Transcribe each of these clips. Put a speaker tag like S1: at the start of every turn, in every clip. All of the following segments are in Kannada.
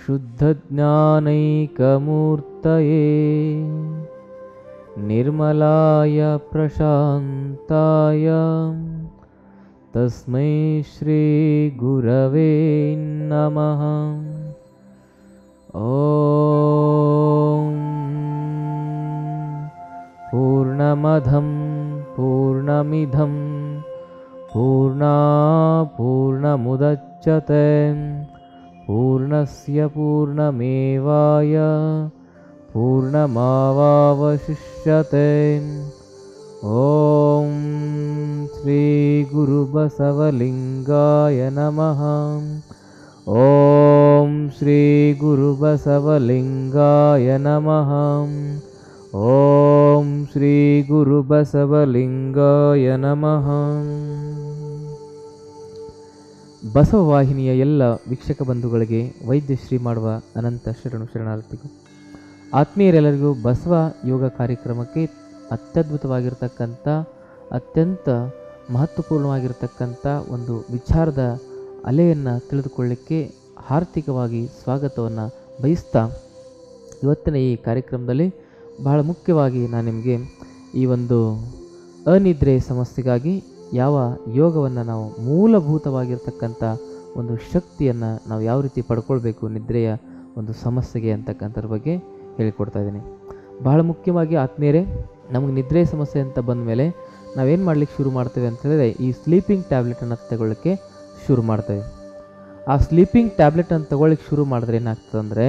S1: शुद्धज्ञानैकमूर्तये निर्मलाय प्रशान्ताय तस्मै श्रीगुरवे नमः ॐ पूर्णमधं पूर्णमिधं पूर्णा पूर्णमुदच्यते पूर्णस्य पूर्णमेवाय पूर्णमावावशिष्यते ॐ श्रीगुरुबसवलिङ्गाय नमः ॐ श्रीगुरुबसवलिङ्गाय नमः ॐ ಶ್ರೀಗುರುಬಸವಲಿಂಗಾಯ ನಮಃ ಬಸವವಾಹಿನಿಯ ಎಲ್ಲ ವೀಕ್ಷಕ ಬಂಧುಗಳಿಗೆ ವೈದ್ಯಶ್ರೀ ಮಾಡುವ ಅನಂತ ಶರಣು ಶರಣಾರ್ಥಿಗಳು ಆತ್ಮೀಯರೆಲ್ಲರಿಗೂ ಬಸವ ಯೋಗ ಕಾರ್ಯಕ್ರಮಕ್ಕೆ ಅತ್ಯದ್ಭುತವಾಗಿರ್ತಕ್ಕಂಥ ಅತ್ಯಂತ ಮಹತ್ವಪೂರ್ಣವಾಗಿರ್ತಕ್ಕಂಥ ಒಂದು ವಿಚಾರದ ಅಲೆಯನ್ನು ತಿಳಿದುಕೊಳ್ಳಿಕ್ಕೆ ಆರ್ಥಿಕವಾಗಿ ಸ್ವಾಗತವನ್ನು ಬಯಸ್ತಾ ಇವತ್ತಿನ ಈ ಕಾರ್ಯಕ್ರಮದಲ್ಲಿ ಬಹಳ ಮುಖ್ಯವಾಗಿ ನಾನು ನಿಮಗೆ ಈ ಒಂದು ಅನಿದ್ರೆ ಸಮಸ್ಯೆಗಾಗಿ ಯಾವ ಯೋಗವನ್ನು ನಾವು ಮೂಲಭೂತವಾಗಿರ್ತಕ್ಕಂಥ ಒಂದು ಶಕ್ತಿಯನ್ನು ನಾವು ಯಾವ ರೀತಿ ಪಡ್ಕೊಳ್ಬೇಕು ನಿದ್ರೆಯ ಒಂದು ಸಮಸ್ಯೆಗೆ ಅಂತಕ್ಕಂಥದ್ರ ಬಗ್ಗೆ ಹೇಳಿಕೊಡ್ತಾ ಇದ್ದೀನಿ ಬಹಳ ಮುಖ್ಯವಾಗಿ ಆತ್ಮೀಯರೇ ನಮಗೆ ನಿದ್ರೆ ಸಮಸ್ಯೆ ಅಂತ ಬಂದ ಮೇಲೆ ನಾವೇನು ಮಾಡ್ಲಿಕ್ಕೆ ಶುರು ಮಾಡ್ತೇವೆ ಅಂತ ಹೇಳಿದ್ರೆ ಈ ಸ್ಲೀಪಿಂಗ್ ಟ್ಯಾಬ್ಲೆಟನ್ನು ತಗೊಳ್ಳಿಕ್ಕೆ ಶುರು ಮಾಡ್ತೇವೆ ಆ ಸ್ಲೀಪಿಂಗ್ ಟ್ಯಾಬ್ಲೆಟನ್ನು ತಗೊಳ್ಳಿಕ್ಕೆ ಶುರು ಮಾಡಿದ್ರೆ ಏನಾಗ್ತದೆ ಅಂದರೆ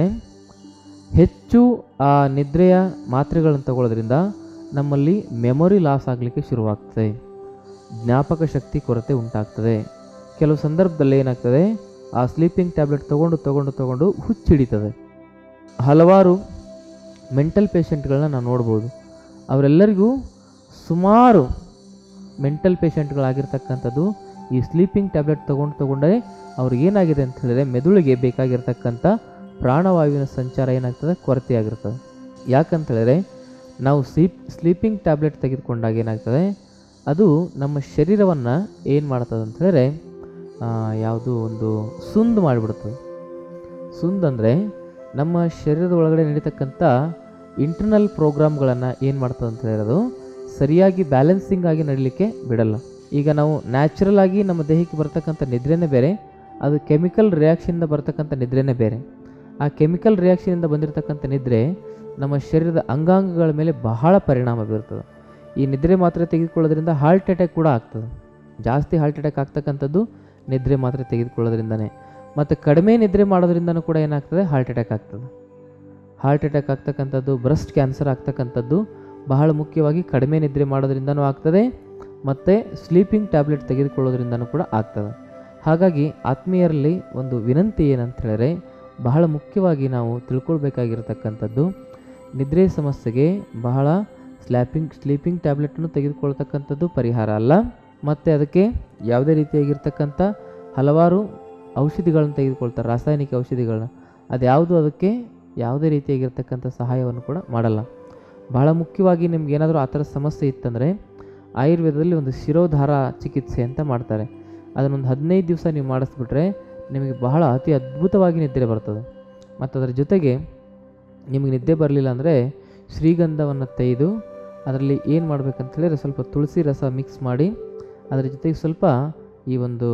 S1: ಹೆಚ್ಚು ಆ ನಿದ್ರೆಯ ಮಾತ್ರೆಗಳನ್ನು ತಗೊಳ್ಳೋದ್ರಿಂದ ನಮ್ಮಲ್ಲಿ ಮೆಮೊರಿ ಲಾಸ್ ಆಗಲಿಕ್ಕೆ ಶುರುವಾಗ್ತದೆ ಜ್ಞಾಪಕ ಶಕ್ತಿ ಕೊರತೆ ಉಂಟಾಗ್ತದೆ ಕೆಲವು ಸಂದರ್ಭದಲ್ಲಿ ಏನಾಗ್ತದೆ ಆ ಸ್ಲೀಪಿಂಗ್ ಟ್ಯಾಬ್ಲೆಟ್ ತಗೊಂಡು ತಗೊಂಡು ತಗೊಂಡು ಹುಚ್ಚಿಡಿತದೆ ಹಲವಾರು ಮೆಂಟಲ್ ಪೇಷಂಟ್ಗಳನ್ನ ನಾವು ನೋಡ್ಬೋದು ಅವರೆಲ್ಲರಿಗೂ ಸುಮಾರು ಮೆಂಟಲ್ ಪೇಷಂಟ್ಗಳಾಗಿರ್ತಕ್ಕಂಥದ್ದು ಈ ಸ್ಲೀಪಿಂಗ್ ಟ್ಯಾಬ್ಲೆಟ್ ತೊಗೊಂಡು ತೊಗೊಂಡರೆ ಅವ್ರಿಗೆ ಏನಾಗಿದೆ ಅಂತ ಹೇಳಿದ್ರೆ ಮೆದುಳಿಗೆ ಬೇಕಾಗಿರ್ತಕ್ಕಂಥ ಪ್ರಾಣವಾಯುವಿನ ಸಂಚಾರ ಏನಾಗ್ತದೆ ಕೊರತೆಯಾಗಿರ್ತದೆ ಯಾಕಂತ ಹೇಳಿದ್ರೆ ನಾವು ಸ್ಲೀಪ್ ಸ್ಲೀಪಿಂಗ್ ಟ್ಯಾಬ್ಲೆಟ್ ತೆಗೆದುಕೊಂಡಾಗ ಏನಾಗ್ತದೆ ಅದು ನಮ್ಮ ಶರೀರವನ್ನು ಏನು ಮಾಡ್ತದೆ ಅಂತ ಹೇಳಿದ್ರೆ ಯಾವುದು ಒಂದು ಸುಂದ್ ಮಾಡಿಬಿಡ್ತದೆ ಸುಂದ್ ಅಂದರೆ ನಮ್ಮ ಶರೀರದ ಒಳಗಡೆ ನಡೀತಕ್ಕಂಥ ಇಂಟರ್ನಲ್ ಪ್ರೋಗ್ರಾಮ್ಗಳನ್ನು ಏನು ಮಾಡ್ತದೆ ಅಂತ ಹೇಳಿರೋದು ಸರಿಯಾಗಿ ಬ್ಯಾಲೆನ್ಸಿಂಗ್ ಆಗಿ ನಡೀಲಿಕ್ಕೆ ಬಿಡಲ್ಲ ಈಗ ನಾವು ನ್ಯಾಚುರಲ್ ಆಗಿ ನಮ್ಮ ದೇಹಕ್ಕೆ ಬರ್ತಕ್ಕಂಥ ನಿದ್ರೆನೇ ಬೇರೆ ಅದು ಕೆಮಿಕಲ್ ರಿಯಾಕ್ಷನಿಂದ ಬರ್ತಕ್ಕಂಥ ನಿದ್ರೆನೇ ಬೇರೆ ಆ ಕೆಮಿಕಲ್ ರಿಯಾಕ್ಷನಿಂದ ಬಂದಿರತಕ್ಕಂಥ ನಿದ್ರೆ ನಮ್ಮ ಶರೀರದ ಅಂಗಾಂಗಗಳ ಮೇಲೆ ಬಹಳ ಪರಿಣಾಮ ಬೀರ್ತದೆ ಈ ನಿದ್ರೆ ಮಾತ್ರೆ ತೆಗೆದುಕೊಳ್ಳೋದ್ರಿಂದ ಹಾರ್ಟ್ ಅಟ್ಯಾಕ್ ಕೂಡ ಆಗ್ತದೆ ಜಾಸ್ತಿ ಹಾರ್ಟ್ ಅಟ್ಯಾಕ್ ಆಗ್ತಕ್ಕಂಥದ್ದು ನಿದ್ರೆ ಮಾತ್ರೆ ತೆಗೆದುಕೊಳ್ಳೋದ್ರಿಂದನೇ ಮತ್ತು ಕಡಿಮೆ ನಿದ್ರೆ ಮಾಡೋದ್ರಿಂದನೂ ಕೂಡ ಏನಾಗ್ತದೆ ಹಾರ್ಟ್ ಅಟ್ಯಾಕ್ ಆಗ್ತದೆ ಹಾರ್ಟ್ ಅಟ್ಯಾಕ್ ಆಗ್ತಕ್ಕಂಥದ್ದು ಬ್ರೆಸ್ಟ್ ಕ್ಯಾನ್ಸರ್ ಆಗ್ತಕ್ಕಂಥದ್ದು ಬಹಳ ಮುಖ್ಯವಾಗಿ ಕಡಿಮೆ ನಿದ್ರೆ ಮಾಡೋದ್ರಿಂದನೂ ಆಗ್ತದೆ ಮತ್ತು ಸ್ಲೀಪಿಂಗ್ ಟ್ಯಾಬ್ಲೆಟ್ ತೆಗೆದುಕೊಳ್ಳೋದ್ರಿಂದನೂ ಕೂಡ ಆಗ್ತದೆ ಹಾಗಾಗಿ ಆತ್ಮೀಯರಲ್ಲಿ ಒಂದು ವಿನಂತಿ ಏನಂತ ಹೇಳಿದ್ರೆ ಬಹಳ ಮುಖ್ಯವಾಗಿ ನಾವು ತಿಳ್ಕೊಳ್ಬೇಕಾಗಿರ್ತಕ್ಕಂಥದ್ದು ನಿದ್ರೆ ಸಮಸ್ಯೆಗೆ ಬಹಳ ಸ್ಲ್ಯಾಪಿಂಗ್ ಸ್ಲೀಪಿಂಗ್ ಟ್ಯಾಬ್ಲೆಟನ್ನು ತೆಗೆದುಕೊಳ್ತಕ್ಕಂಥದ್ದು ಪರಿಹಾರ ಅಲ್ಲ ಮತ್ತು ಅದಕ್ಕೆ ಯಾವುದೇ ರೀತಿಯಾಗಿರ್ತಕ್ಕಂಥ ಹಲವಾರು ಔಷಧಿಗಳನ್ನು ತೆಗೆದುಕೊಳ್ತಾರೆ ರಾಸಾಯನಿಕ ಔಷಧಿಗಳನ್ನ ಅದ್ಯಾವುದು ಅದಕ್ಕೆ ಯಾವುದೇ ರೀತಿಯಾಗಿರ್ತಕ್ಕಂಥ ಸಹಾಯವನ್ನು ಕೂಡ ಮಾಡಲ್ಲ ಬಹಳ ಮುಖ್ಯವಾಗಿ ನಿಮ್ಗೆ ಏನಾದರೂ ಆ ಥರ ಸಮಸ್ಯೆ ಇತ್ತಂದರೆ ಆಯುರ್ವೇದದಲ್ಲಿ ಒಂದು ಶಿರೋಧಾರ ಚಿಕಿತ್ಸೆ ಅಂತ ಮಾಡ್ತಾರೆ ಅದನ್ನೊಂದು ಹದಿನೈದು ದಿವಸ ನೀವು ಮಾಡಿಸ್ಬಿಟ್ರೆ ನಿಮಗೆ ಬಹಳ ಅತಿ ಅದ್ಭುತವಾಗಿ ನಿದ್ರೆ ಬರ್ತದೆ ಮತ್ತು ಅದರ ಜೊತೆಗೆ ನಿಮಗೆ ನಿದ್ದೆ ಬರಲಿಲ್ಲ ಅಂದರೆ ಶ್ರೀಗಂಧವನ್ನು ತೆಗೆದು ಅದರಲ್ಲಿ ಏನು ಮಾಡ್ಬೇಕಂತ ಹೇಳಿದ್ರೆ ಸ್ವಲ್ಪ ತುಳಸಿ ರಸ ಮಿಕ್ಸ್ ಮಾಡಿ ಅದರ ಜೊತೆಗೆ ಸ್ವಲ್ಪ ಈ ಒಂದು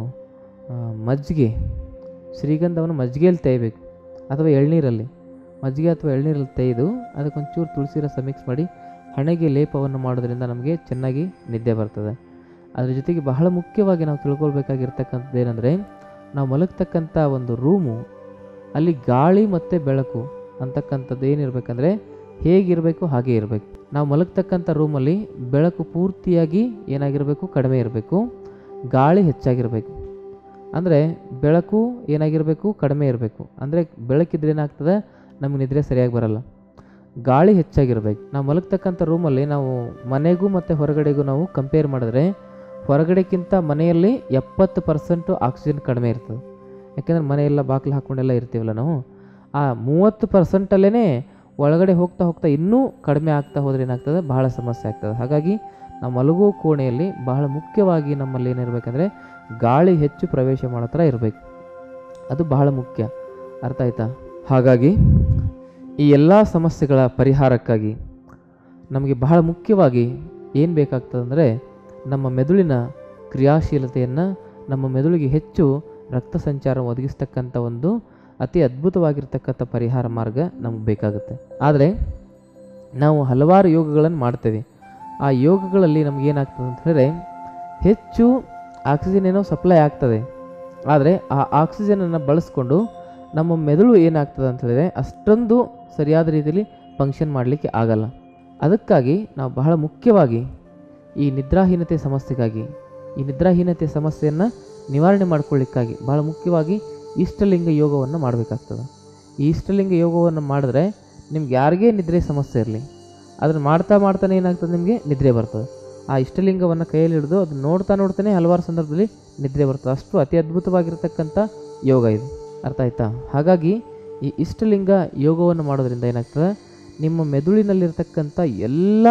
S1: ಆ, ಮಜ್ಜಿಗೆ ಶ್ರೀಗಂಧವನ್ನು ಮಜ್ಜಿಗೆಯಲ್ಲಿ ತೆಗಿಬೇಕು ಅಥವಾ ಎಳ್ನೀರಲ್ಲಿ ಮಜ್ಜಿಗೆ ಅಥವಾ ಎಳ್ನೀರಲ್ಲಿ ತೆಗೆದು ಅದಕ್ಕೊಂಚೂರು ತುಳಸಿ ರಸ ಮಿಕ್ಸ್ ಮಾಡಿ ಹಣೆಗೆ ಲೇಪವನ್ನು ಮಾಡೋದ್ರಿಂದ ನಮಗೆ ಚೆನ್ನಾಗಿ ನಿದ್ದೆ ಬರ್ತದೆ ಅದ್ರ ಜೊತೆಗೆ ಬಹಳ ಮುಖ್ಯವಾಗಿ ನಾವು ತಿಳ್ಕೊಳ್ಬೇಕಾಗಿರ್ತಕ್ಕಂಥದ್ದು ಏನಂದರೆ ನಾವು ಮಲಗ್ತಕ್ಕಂಥ ಒಂದು ರೂಮು ಅಲ್ಲಿ ಗಾಳಿ ಮತ್ತು ಬೆಳಕು ಅಂತಕ್ಕಂಥದ್ದು ಏನಿರಬೇಕಂದ್ರೆ ಹೇಗಿರಬೇಕು ಹಾಗೆ ಇರಬೇಕು ನಾವು ಮಲಗ್ತಕ್ಕಂಥ ರೂಮಲ್ಲಿ ಬೆಳಕು ಪೂರ್ತಿಯಾಗಿ ಏನಾಗಿರಬೇಕು ಕಡಿಮೆ ಇರಬೇಕು ಗಾಳಿ ಹೆಚ್ಚಾಗಿರಬೇಕು ಅಂದರೆ ಬೆಳಕು ಏನಾಗಿರಬೇಕು ಕಡಿಮೆ ಇರಬೇಕು ಅಂದರೆ ಬೆಳಕಿದ್ರೆ ಏನಾಗ್ತದೆ ನಮಗೆ ನಿದ್ರೆ ಸರಿಯಾಗಿ ಬರಲ್ಲ ಗಾಳಿ ಹೆಚ್ಚಾಗಿರ್ಬೇಕು ನಾವು ಮಲಗ್ತಕ್ಕಂಥ ರೂಮಲ್ಲಿ ನಾವು ಮನೆಗೂ ಮತ್ತು ಹೊರಗಡೆಗೂ ನಾವು ಕಂಪೇರ್ ಮಾಡಿದ್ರೆ ಹೊರಗಡೆಕ್ಕಿಂತ ಮನೆಯಲ್ಲಿ ಎಪ್ಪತ್ತು ಪರ್ಸೆಂಟು ಆಕ್ಸಿಜನ್ ಕಡಿಮೆ ಇರ್ತದೆ ಯಾಕೆಂದ್ರೆ ಮನೆಯೆಲ್ಲ ಬಾಗಿಲು ಹಾಕ್ಕೊಂಡೆಲ್ಲ ಇರ್ತೀವಲ್ಲ ನಾವು ಆ ಮೂವತ್ತು ಪರ್ಸೆಂಟಲ್ಲೇ ಒಳಗಡೆ ಹೋಗ್ತಾ ಹೋಗ್ತಾ ಇನ್ನೂ ಕಡಿಮೆ ಆಗ್ತಾ ಹೋದ್ರೆ ಏನಾಗ್ತದೆ ಬಹಳ ಸಮಸ್ಯೆ ಆಗ್ತದೆ ಹಾಗಾಗಿ ನಾವು ಮಲಗುವ ಕೋಣೆಯಲ್ಲಿ ಬಹಳ ಮುಖ್ಯವಾಗಿ ನಮ್ಮಲ್ಲಿ ಏನಿರಬೇಕಂದ್ರೆ ಗಾಳಿ ಹೆಚ್ಚು ಪ್ರವೇಶ ಮಾಡೋ ಥರ ಇರಬೇಕು ಅದು ಬಹಳ ಮುಖ್ಯ ಅರ್ಥ ಆಯ್ತಾ ಹಾಗಾಗಿ ಈ ಎಲ್ಲ ಸಮಸ್ಯೆಗಳ ಪರಿಹಾರಕ್ಕಾಗಿ ನಮಗೆ ಬಹಳ ಮುಖ್ಯವಾಗಿ ಏನು ಬೇಕಾಗ್ತದೆ ಅಂದರೆ ನಮ್ಮ ಮೆದುಳಿನ ಕ್ರಿಯಾಶೀಲತೆಯನ್ನು ನಮ್ಮ ಮೆದುಳಿಗೆ ಹೆಚ್ಚು ರಕ್ತ ಸಂಚಾರ ಒದಗಿಸ್ತಕ್ಕಂಥ ಒಂದು ಅತಿ ಅದ್ಭುತವಾಗಿರ್ತಕ್ಕಂಥ ಪರಿಹಾರ ಮಾರ್ಗ ನಮಗೆ ಬೇಕಾಗುತ್ತೆ ಆದರೆ ನಾವು ಹಲವಾರು ಯೋಗಗಳನ್ನು ಮಾಡ್ತೇವೆ ಆ ಯೋಗಗಳಲ್ಲಿ ನಮಗೇನಾಗ್ತದೆ ಅಂತ ಹೇಳಿದ್ರೆ ಹೆಚ್ಚು ಆಕ್ಸಿಜನ್ ಏನೋ ಸಪ್ಲೈ ಆಗ್ತದೆ ಆದರೆ ಆ ಆಕ್ಸಿಜನನ್ನು ಬಳಸ್ಕೊಂಡು ನಮ್ಮ ಮೆದುಳು ಏನಾಗ್ತದೆ ಅಂತ ಹೇಳಿದ್ರೆ ಅಷ್ಟೊಂದು ಸರಿಯಾದ ರೀತಿಯಲ್ಲಿ ಫಂಕ್ಷನ್ ಮಾಡಲಿಕ್ಕೆ ಆಗಲ್ಲ ಅದಕ್ಕಾಗಿ ನಾವು ಬಹಳ ಮುಖ್ಯವಾಗಿ ಈ ನಿದ್ರಾಹೀನತೆ ಸಮಸ್ಯೆಗಾಗಿ ಈ ನಿದ್ರಾಹೀನತೆ ಸಮಸ್ಯೆಯನ್ನು ನಿವಾರಣೆ ಮಾಡ್ಕೊಳ್ಳಿಕ್ಕಾಗಿ ಬಹಳ ಮುಖ್ಯವಾಗಿ ಇಷ್ಟಲಿಂಗ ಯೋಗವನ್ನು ಮಾಡಬೇಕಾಗ್ತದೆ ಈ ಇಷ್ಟಲಿಂಗ ಯೋಗವನ್ನು ಮಾಡಿದ್ರೆ ನಿಮ್ಗೆ ಯಾರಿಗೇ ನಿದ್ರೆ ಸಮಸ್ಯೆ ಇರಲಿ ಅದನ್ನು ಮಾಡ್ತಾ ಮಾಡ್ತಾನೆ ಏನಾಗ್ತದೆ ನಿಮಗೆ ನಿದ್ರೆ ಬರ್ತದೆ ಆ ಇಷ್ಟಲಿಂಗವನ್ನು ಕೈಯಲ್ಲಿ ಹಿಡಿದು ಅದನ್ನ ನೋಡ್ತಾ ನೋಡ್ತಾನೆ ಹಲವಾರು ಸಂದರ್ಭದಲ್ಲಿ ನಿದ್ರೆ ಬರ್ತದೆ ಅಷ್ಟು ಅತಿ ಅದ್ಭುತವಾಗಿರ್ತಕ್ಕಂಥ ಯೋಗ ಇದು ಅರ್ಥ ಆಯ್ತಾ ಹಾಗಾಗಿ ಈ ಇಷ್ಟಲಿಂಗ ಯೋಗವನ್ನು ಮಾಡೋದ್ರಿಂದ ಏನಾಗ್ತದೆ ನಿಮ್ಮ ಮೆದುಳಿನಲ್ಲಿರ್ತಕ್ಕಂಥ ಎಲ್ಲ